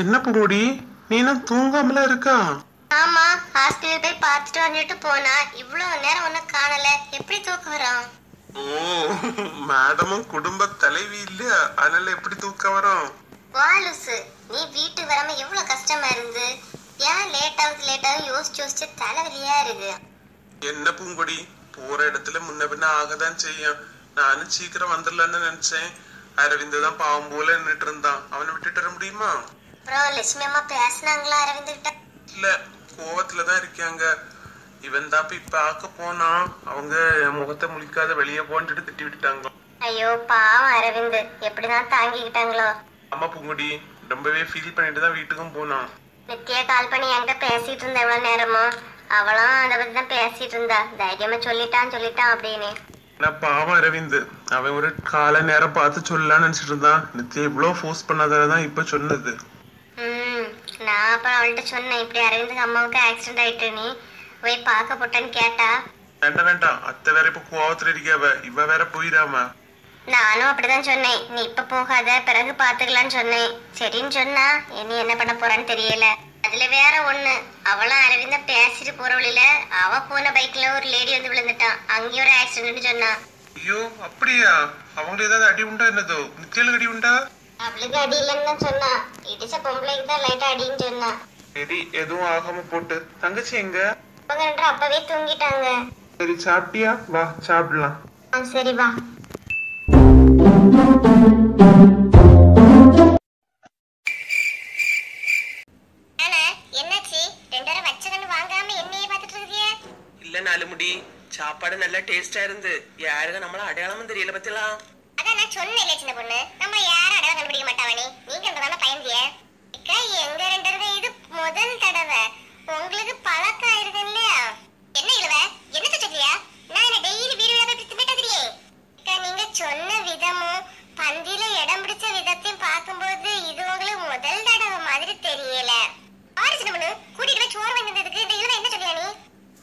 என்ன பூங்குடி நீனும் தூங்காமல இருக்கா ஆமா ஹாஸ்பிட்டல் போய் பார்த்துட்டு வந்துட்டு போனா இவ்வளவு நேரம் ஒன்னும் காணல எப்படி தூக்கம் வரும் ஓ மேடமும் குடும்ப தலைவி இல்லையா அதனால எப்படி தூக்கம் வரும் வாலுசு நீ வீட்டுக்கு வராம எவ்வளவு கஷ்டமா இருந்து ஏன் லேட் ஆகுது லேட் ஆகுது யோசிச்சு யோசிச்சு தலைவலியா இருக்கு என்ன பூங்குடி போற இடத்துல முன்ன பின்ன ஆகதான் செய்யும் நானும் சீக்கிரம் வந்துடலான்னு நினைச்சேன் அரவிந்த் தான் பாவம் போல நின்னுட்டு இருந்தான் அவனை விட்டுட்டு வர முடியுமா அப்புறம் லட்சுமி அம்மா பேசுனாங்களா அரவிந்த் கிட்ட இல்ல கோவத்துல தான் இருக்காங்க இவன் தான் போய் பார்க்க போனா அவங்க முகத்தை முழிக்காத வெளியே போன்ட்டு திட்டி விட்டுட்டாங்க ஐயோ பாவம் அரவிந்த் எப்படிதான் தாங்கிக்கிட்டாங்களோ அம்மா பூங்குடி ரொம்பவே ஃபீல் பண்ணிட்டு தான் வீட்டுக்கும் போனான் நித்யா கால் பண்ணி என்கிட்ட பேசிட்டு இருந்தா எவ்வளவு நேரமோ அவளும் அதை பத்தி தான் பேசிட்டு இருந்தா தைரியமா சொல்லிட்டான் சொல்லிட்டான் அப்படின்னு நான் பாவம் அரவிந்த் அவன் ஒரு கால நேரம் பார்த்து சொல்லலாம்னு நினைச்சிட்டு இருந்தான் நித்யா இவ்வளோ ஃபோர்ஸ் பண்ணாதான் இப்ப சொன்னது ம் நான் அப்புறம் அவள்கிட்ட சொன்னேன் இப்படி அரவிந்துக்கு அம்மாவுக்கு ஆக்சிடென்ட் ஆயிட்டு நீ போய் பார்க்க போட்டேன்னு கேட்டா வேண்டாம் வேண்டாம் அத்தை வேற இப்ப கோவத்துல இருக்காவ இவ வேற போயிடாம நானும் அப்படிதான் சொன்னேன் நீ இப்ப போகாத பிறகு பாத்துக்கலாம்னு சொன்னேன் சரின்னு சொன்னா இனி என்ன பண்ண போறான்னு தெரியல அதுல வேற ஒண்ணு அவளும் அரவிந்த பேசிட்டு போற வழியில அவ போன பைக்ல ஒரு லேடி வந்து விழுந்துட்டான் அங்கேயும் ஒரு ஆக்சிடென்ட்னு சொன்னான் ஐயோ அப்படியா அவங்களுக்கு ஏதாவது அடி உண்டா என்னதோ நித்யாளுக்கு அடி உண்டா அவளுக்கு அடி இல்லைன்னு தான் சொன்னா இடிச்ச பொம்பளைக்கு தான் லைட்டா அடின்னு சொன்னா சரி எதுவும் ஆகாம போட்டு தங்கச்சி எங்க அவங்க ரெண்டு அப்பவே தூங்கிட்டாங்க சரி சாப்பிட்டியா வா சாப்பிடலாம் ஆ சரி வா என்னாச்சு ரெண்டு பேரும் வச்சகன்னு வாங்காம என்னையே பார்த்துட்டு இருக்கிய இல்ல நாலு முடி சாப்பாடு நல்லா டேஸ்டா இருந்து யாருக்கும் நம்மள அடையாளமும் தெரியல பத்திலாம் அதான் நான் சொன்னேன்ல சின்ன பொண்ணு நம்ம யாரும் அடையாளம் கண்டுபிடிக்க மாட்டாவனே நீங்க தானே பயந்திய அக்கா எங்க ரெண்டு பேரும் இது முதல் தடவை உங்களுக்கு பழக்கம் ஆயிருது இல்லையா என்ன இழுவ என்னத்த சொல்றியா நான் என்ன டெய்லி வீடு வீடா போய் தின்னுட்டு தெரியே அக்கா நீங்க சொன்ன விதமும் பந்தியில இடம் பிடிச்ச விதத்தையும் பார்க்கும்போது இது உங்களுக்கு முதல் தடவை மாதிரி தெரியல ஆறு சின்ன பொண்ணு கூட்டிட்டு போய் சோறு வாங்கி வந்ததுக்கு இந்த இழுவ என்ன சொல்லியா நீ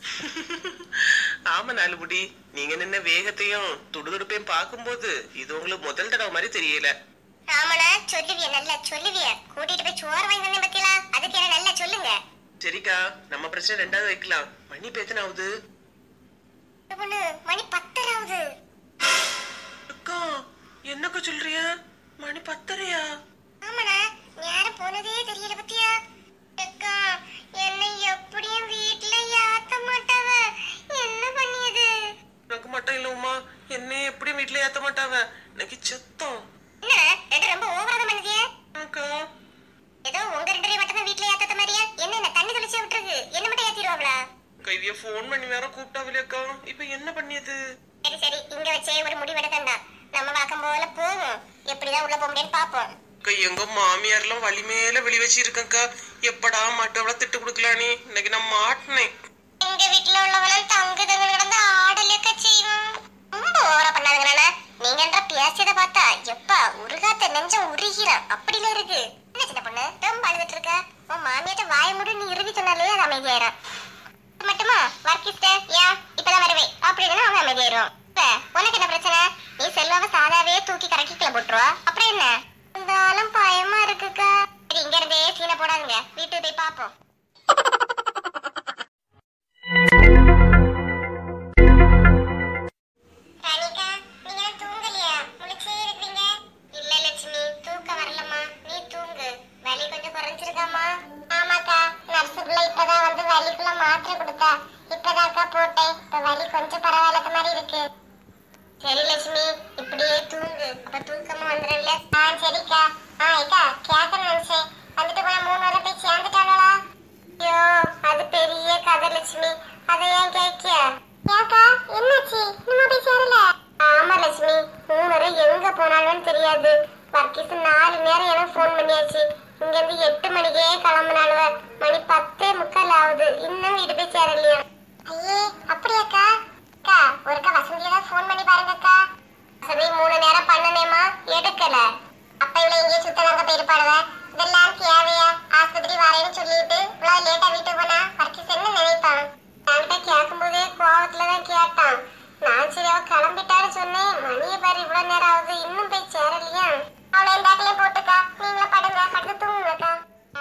ஆமா நாலு முடி நீங்க நின்ன வேகத்தையும் துடுதுடுப்பையும் பார்க்கும்போது இது உங்களுக்கு முதல் தடவை மாதிரி தெரியல ஆமாண்ணா சொல்லுவிய நல்லா சொல்லுவிய கூட்டிட்டு போய் சோறு வாங்கி வந்தேன் பத்தியலா அதுக்கு என்ன நல்லா சொல்லுங்க சரிக்கா நம்ம பிரச்சனை ரெண்டாவது வைக்கலாம் மணி பேத்தன ஆகுது இந்த பொண்ணு மணி பத்தராவது அக்கா என்னக்கா சொல்றிய மணி பத்தரையா ஆமாண்ணா யாரும் போனதே தெரியல பத்தியா அக்கா என்னை எப்படியும் வீட்டுல யாத்த மாட்டாவ என்ன பண்ணியது எனக்கு மட்டும் இல்ல உமா என்னை எப்படியும் வீட்டுல ஏத்த மாட்டாவ எனக்கு செத்தம் என்ன ரெண்டு ரொம்ப ஓவராதம் பண்ணுதிய அக்கா ஏதோ உங்க ரெண்டு பேரையும் மட்டும் தான் வீட்டுல ஏத்தாத மாதிரியா என்ன என்ன தண்ணி தெளிச்சு விட்டுருக்கு என்ன மட்டும் ஏத்திடுவாங்களா கைவிய ஃபோன் பண்ணி வேற கூப்பிட்டாவிலே அக்கா இப்ப என்ன பண்ணியது சரி சரி இங்க வச்சே ஒரு முடிவு எடுக்கண்டா நம்ம வாக்கம் போல போவோம் எப்படிதான் உள்ள போக முடியும்னு பாப்போம் அக்கா எங்க மாமியார் எல்லாம் வழி மேல வெளி வச்சிருக்கக்கா எப்படா மாட்டவள திட்டு கொடுக்கலானே இன்னைக்கு நான் மாட்டினேன் எங்க வீட்டுல உள்ளவளும் தங்கு தங்கு கிடந்து ஆடலக்க செய்வோம் ரொம்ப ஓவரா பண்ணாதுங்கண்ணா நீங்க என்ற பேசியதை பார்த்தா எப்பா உருகாத்த நெஞ்சம் உருகிறான் அப்படில இருக்கு என்ன சின்ன பொண்ணு ரொம்ப அழுதுட்டு இருக்க உன் மாமியாட்ட வாய முடி நீ இறுதி சொன்னாலே அது அமைதியாயிரும் இது மட்டுமா வர்க்கிஸ்ட ஏன் இப்பதான் வருவேன் அப்படின்னு அவன் அமைதியாயிரும் இப்ப உனக்கு என்ன பிரச்சனை நீ செல்வாவ சாதாவே தூக்கி கரக்கிக்கல போட்டுருவா அப்புறம் என்ன இருந்தாலும் பயமா இருக்குக்கா சரி இங்க இருந்தே சீனை போடாதுங்க வீட்டுக்கு போய் பாப்போம் ராணிகா நீங்க தூங்கலையா முழிச்சே இருக்கீங்க இல்ல லட்சுமி தூக்கம் வரலம்மா நீ தூங்கு வலி கொஞ்சம் குறைஞ்சிருக்காமா ஆமாக்கா நர்ஸுக்குள்ள இப்பதான் வந்து வலிக்குள்ள மாத்திரை கொடுத்தா இப்பதாக்கா போட்டேன் இப்ப வலி கொஞ்சம் பரவாயில்லாத மாதிரி இருக்கு சரி லட்சுமி இப்படியே தூங்கு அப்ப தூக்கமா வந்துடும்ல ஆ சரிக்கா ஆ இக்கா கேட்க நினைச்சேன் வந்துட்டு போன மூணு வரை போய் சேர்ந்துட்டாங்களா ஐயோ அது பெரிய கதை லட்சுமி அதை ஏன் கேக்கியா ஏக்கா என்னாச்சு இன்னும் போய் சேரல ஆமா லட்சுமி மூணு வரை எங்க போனாலும் தெரியாது வர்க்கீஸ் நாலு நேரம் எனக்கு ஃபோன் பண்ணியாச்சு இங்க இருந்து எட்டு மணிக்கே கிளம்புனாலுவ மணி பத்தே முக்கால் ஆகுது இன்னும் வீடு போய் சேரலையா ஐயே அப்படியாக்கா அக்கா ஒருக்கா வசந்தியில தான் ஃபோன் பண்ணி பாருங்கக்கா வசதி மூணு நேரம் பண்ணனேமா எடுக்கல அப்ப இவ்வளவு எங்கேயும் சுத்தலாங்க போயிருப்பாடுவ இதெல்லாம் தேவையா ஆஸ்பத்திரி வரேன்னு சொல்லிட்டு இவ்வளவு லேட்டா வீட்டுக்கு போனா வர்க்கீஸ் என்ன நினைப்பான் என்கிட்ட கேட்கும்போதே கோவத்துல தான் கேட்டான் நான் சரி அவ கிளம்பிட்டான்னு சொன்னேன் மணியை பாரு இவ்வளவு நேரம் ஆகுது இன்னும் போய் சேரலையா அவளை இந்த பேக்லயே போட்டுக்கா நீங்களும் படுங்க படுத்து தூங்குங்கக்கா ஆ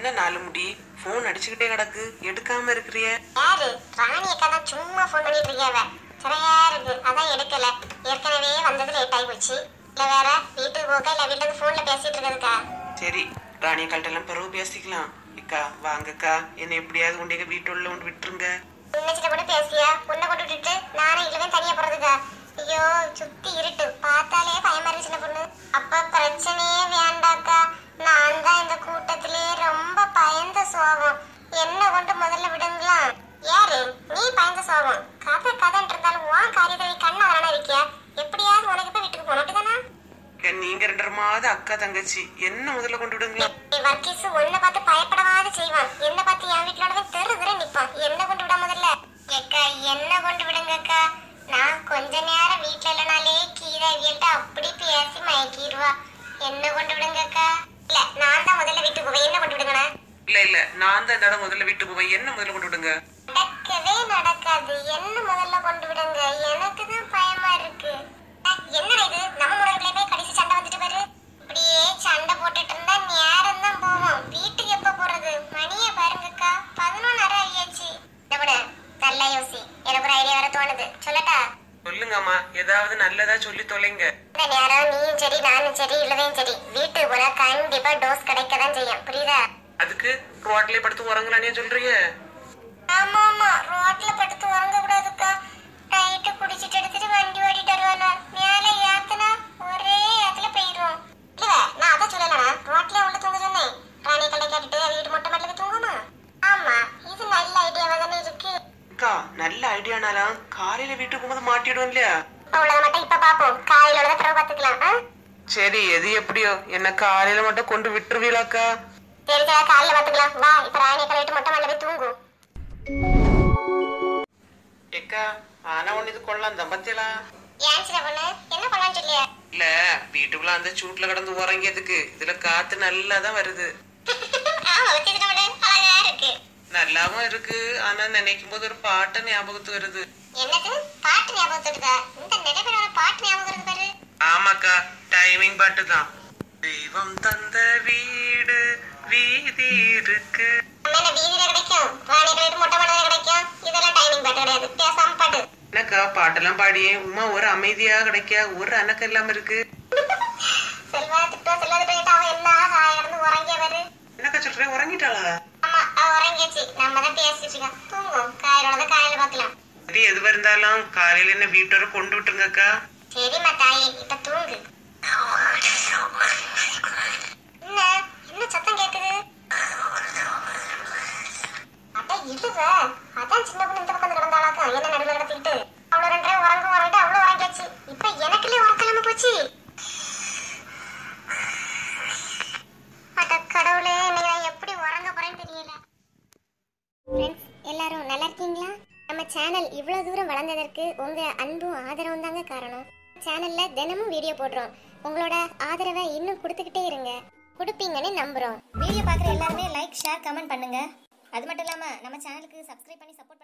என்ன நாலு முடி போன் அடிச்சுக்கிட்டே கிடக்கு எடுக்காம இருக்கிறிய யாரு ராணி அக்கா தான் சும்மா ஃபோன் பண்ணிட்டு இருக்கியாவ சரியா இருக்கு அதான் எடுக்கல ஏற்கனவே வந்தது லேட் ஆகி போச்சு இல்ல வேற வீட்டுக்கு போக இல்ல வீட்டுல இருந்து போன்ல பேசிட்டு இருக்கிறதுக்கா சரி ராணிய கல்ட்டெல்லாம் பிறகு பேசிக்கலாம் அக்கா வாங்கக்கா என்னை எப்படியாவது கொண்டு வீட்டுள்ள கொண்டு விட்டுருங்க இன்னச்சிட்ட கூட பேசியா உன்னை கொண்டு விட்டுட்டு நானும் இல்லவே தனியா போறதுக்கா ஐயோ சுத்தி இருட்டு பார்த்தாலே பயமா இருக்கு சின்ன பொண்ணு அப்ப பிரச்சனையே வேண்டாக்கா நான் தான் இந்த கூட்டத்திலே ரொம்ப பயந்த சோகம் என்ன கொண்டு முதல்ல விடுங்களா யாரு நீ பயந்த சோகம் கதை கதைன்னு இருந்தாலும் உன் காரியத்தை நீ கண்ண வரான இருக்கியா எப்படியாவது உனக்கு போய் வீட்டுக்கு போனட்டு தானே அக்கா, நீங்க ரெண்டரமாவது அக்கா தங்கச்சி என்ன முதல்ல கொண்டு விடுங்களா வர்க்கீஸ் உன்னை பார்த்து பயப்படவாது செய்வான் என்ன பார்த்து என் வீட்டுல வந்து தெரு தெரு நிப்பான் என்ன கொண்டு விட முதல்ல ஏக்கா என்ன கொண்டு விடுங்க அக்கா நான் கொஞ்ச நேரம் வீட்டுல இல்லனாலே கீதா வீட்டை அப்படி பேசி மயக்கிடுவா என்ன கொண்டு விடுங்க அக்கா இல்ல நான் தான் முதல்ல வீட்டுக்கு போவேன் என்ன கொண்டு விடுங்கண்ணா இல்ல இல்ல நான் தான் இந்த முதல்ல வீட்டுக்கு போய் என்ன முதல்ல கொண்டு விடுங்க நடக்கவே நடக்காது என்ன முதல்ல கொண்டு விடுங்க எனக்கு தான் பயமா இருக்கு அஹ், என்னடா இது நம்ம முறைகளே போய் கடைசி சண்டை வந்துட்டு பாரு இப்படியே சண்டை போட்டுட்டு இருந்தா நேரம் தான் போவோம் வீட்டுக்கு எப்ப போறது மணிய பாருங்கக்கா பதினொன்னரை ஆயாச்சு இந்த விட நல்லா யோசி எனக்கு ஒரு ஐடியா வர தோணுது சொல்லட்டா சொல்லுங்கம்மா ஏதாவது நல்லதா சொல்லி தொலைங்க இந்த நேரம் நீயும் சரி நானும் சரி இல்லதையும் சரி வீட்டுக்கு போனா கண்டிப்பா டோஸ் கிடைக்க தான் செய்யும் புரியுதா அதுக்கு ரோட்லயே படுத்து உறங்கலானே சொல்றீங்க ஆமா ஆமா ரோட்ல படுத்து உறங்க கூடாதுக்கா நைட்டு குடிச்சிட்டு எடுத்துட்டு வண்டி ஓட்டிட்டு வருவானா மேல ஏத்துனா ஒரே இடத்துல போயிரும் இல்ல நான் அதான் சொல்லலனா ரோட்ல உள்ள தூங்க சொன்னேன் ராணி கடை கேட்டுட்டு வீட்டு மொட்டை மாடலுக்கு தூங்குமா ஆமா இது நல்ல ஐடியாவா தானே இருக்கு அக்கா நல்ல ஐடியானாலாம் காலையில வீட்டுக்கு போகும்போது மாட்டிடுவோம் இல்லையா அவ்வளவு மட்டும் இப்ப பாப்போம் காலையில உள்ளதை பிறகு பாத்துக்கலாம் ஆ? சரி எது எப்படியோ என்ன காலையில மட்டும் கொண்டு விட்டுருவீளாக்கா சரி சரி காலையில பாத்துக்கலாம் வா இப்ப ராணி கழிட்டு மொட்டை மாடல போய் தூங்கும் ஏக்கா ஆனா ஒண்ணு இது கொள்ளலாம் தம்பத்தியலா ஏன் சின்ன பொண்ணு என்ன பண்ணலாம்னு சொல்லியா இல்ல வீட்டுக்குள்ள அந்த சூட்ல கிடந்து உறங்கியதுக்கு இதுல காத்து நல்லா தான் வருது ஆமா வச்சுக்கிட்ட அழகா இருக்கு நல்லாவும் இருக்கு ஆனா நினைக்கும் போது ஒரு பாட்டு ஞாபகத்து வருது என்னது பாட்டு ஞாபகம் வருதா இந்த நிலைமையில பாட்டு ஞாபகம் வருது பாரு ஆமாக்கா டைமிங் பாட்டு தான் தெய்வம் தந்த வீடு வீதி இருக்கு நம்ம என்ன வீதியில கிடைக்கும் ராணி கிடையாது மொட்டை மாடல கிடைக்கும் இதெல்லாம் டைமிங் பாட்டு கிடையாது பேசாம பாட்டு என்னக்கா பாட்டெல்லாம் பாடியே உமா ஒரு அமைதியா கிடைக்க ஒரு அணக்கம் இல்லாம இருக்கு செல்வா திட்டம் செல்லாத போயிட்டு அவன் என்ன ஹாயா இருந்து உறங்கிய பாரு என்னக்கா சொல்றேன் உறங்கிட்டாளா ஆமா அவ உறங்கியாச்சு நம்ம தான் பேசிட்டு இருக்கோம் தூங்கும் காயிலோட காலையில பாக்கலாம் சரி எதுவா இருந்தாலும் காலையில என்ன வீட்டோட கொண்டு விட்டுருங்கக்கா சரிம்மா தாயே இப்ப தூங்கு என்ன என்ன சத்தம் கேக்குது அட இதுவ அதான் சின்ன பொண்ணு இந்த பக்கம் கிடந்தாளாக்கா என்ன நடுவில் கிடத்திட்டு அவ்வளவு ரெண்டு நேரம் உறங்க உறங்கிட்டு அவ்வளவு உறங்கியாச்சு இப்ப எனக்குள்ளே உறக்கலாம போச்சு அட கடவுளே இன்னைக்கு நான் எப்படி உறங்க போறேன்னு தெரியல ஃப்ரெண்ட்ஸ் எல்லாரும் நல்லா இருக்கீங்களா நம்ம சேனல் இவ்வளவு தூரம் வளர்ந்ததற்கு உங்க அன்பும் ஆதரவும் தாங்க காரணம் சேனல்ல தினமும் வீடியோ போடுறோம் உங்களோட ஆதரவை இன்னும் கொடுத்துக்கிட்டே இருங்க கொடுப்பீங்கன்னு நம்புறோம் வீடியோ பார்க்குற எல்லாருமே லைக் ஷேர் கமெண்ட் பண்ணுங்க அது மட்டும் இல்லாமல் நம்ம சேனலுக்கு சப்ஸ்கிரைப் பண்ணி சப்போர்ட்